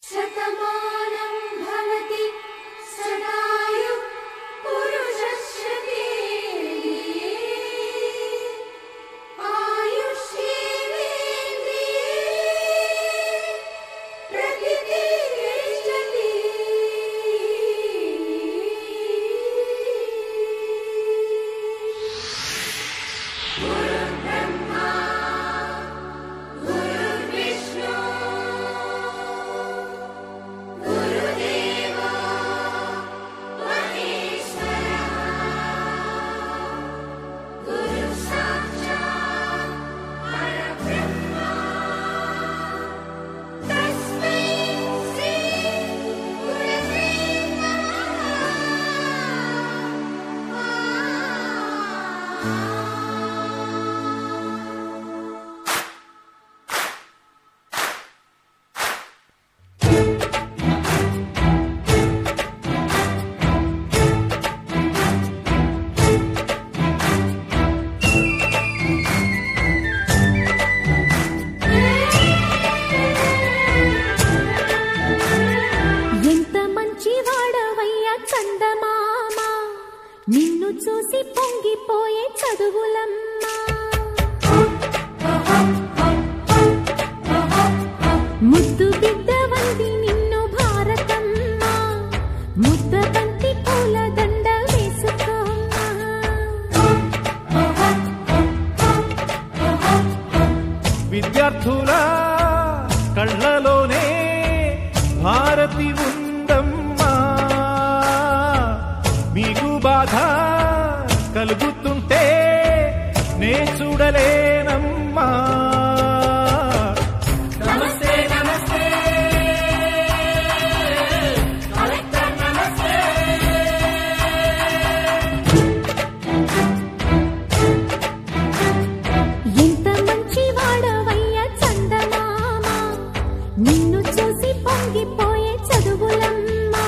శతమానం భవతి శతాయు పురుషశ్రతే ఆయుష్యేంద్రియే ప్రతితిష్టతి గురుర్బ్రహ్మా గురుర్విష్ణు గురుదేవో మహేశ్వరः గురు సాక్షాత్ పరబ్రహ్మ తస్మై శ్రీ గురవే నమః ఎంత మంచి వాడవయ్యా చందమామ నిన్ను చూసి పొంగిపోయే చదువులమ్మా ముద్దు బిడ్డ వంది నిన్ను భారతమ్మ ముద్ద బంతి పూల దండ వేసుకోమ్మా విద్యార్థుల కళ్ళలోనే భారతి ఉందమ్మా మీకు బాధ కలుగుతుంటే నే చూడలేనమ్మా నమస్తే నమస్తే కలెక్టర్ నమస్తే ఎంత మంచి వాడవయ్యా చందమామ నిన్ను చూసి పొంగిపోయే చదువులమ్మా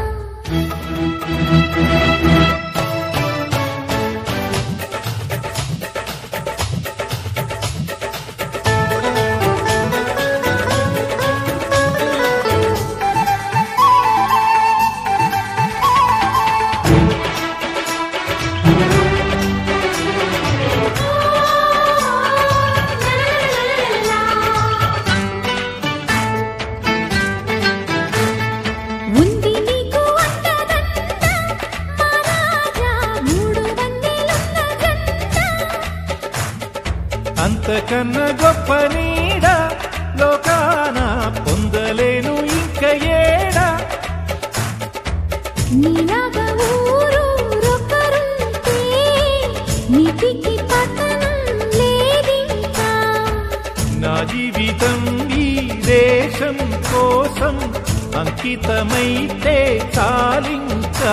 ఉంది నీకు అంతదంత మహారాజా మూడు వందలున్న జంట అంతకన్నా గొప్ప నీడ లోకాన పొందలేను ఇంక ఏడా నీలాగా ఊరు రొక్కరుంటే నీతికి పతనం లేదింకా నా జీవితం ఈ దేశం కోసం అంకితమైతే చాలింకా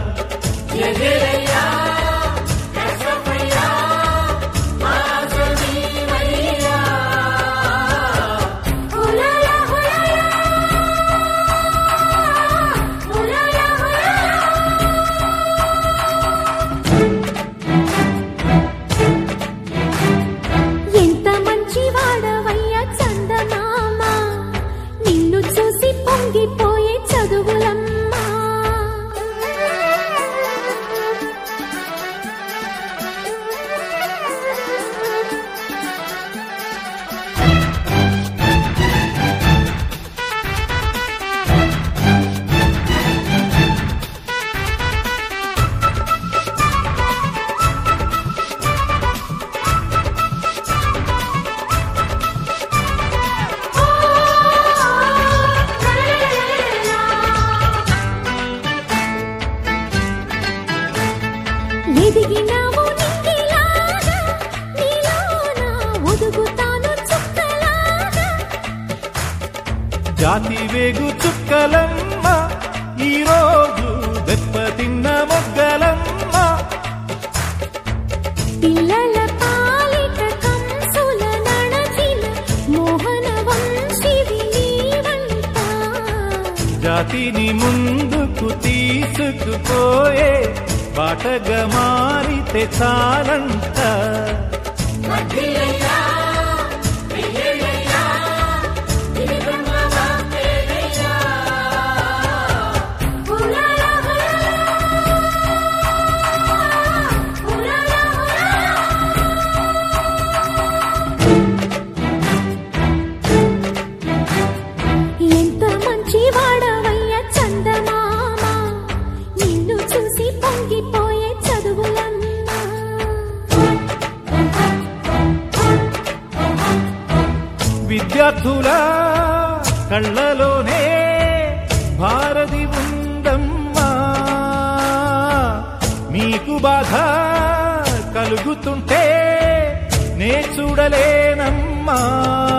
హులాలా హులాలా హులాలా హులాలా ఎంత మంచి వాడవయ్యా చందమామ నిన్ను చూసి పొంగిపోయే చదువులమ్మా ఎదిగినావు నింగిలాగా నీలోన ఒదుగుతాను చుక్కలాగా జాతి వేగు చుక్కలమ్మ ఈరోజు దెబ్బతిన్న మొగ్గలమ్మ పిల్లల పాలిట కంసుల నడచిన మోహన వంశివి నీవంట జాతిని ముందుకు తీసుకుపోయే బాటగా మారితే చాలంట వడ్డీలయ్యా వెయ్యేళ్ళయ్యా ఇది బ్రహ్మ వాక్కేనయ్యా కళ్ళలోనే భారతి ఉందమ్మా మీకు బాధ కలుగుతుంటే నే చూడలేనమ్మా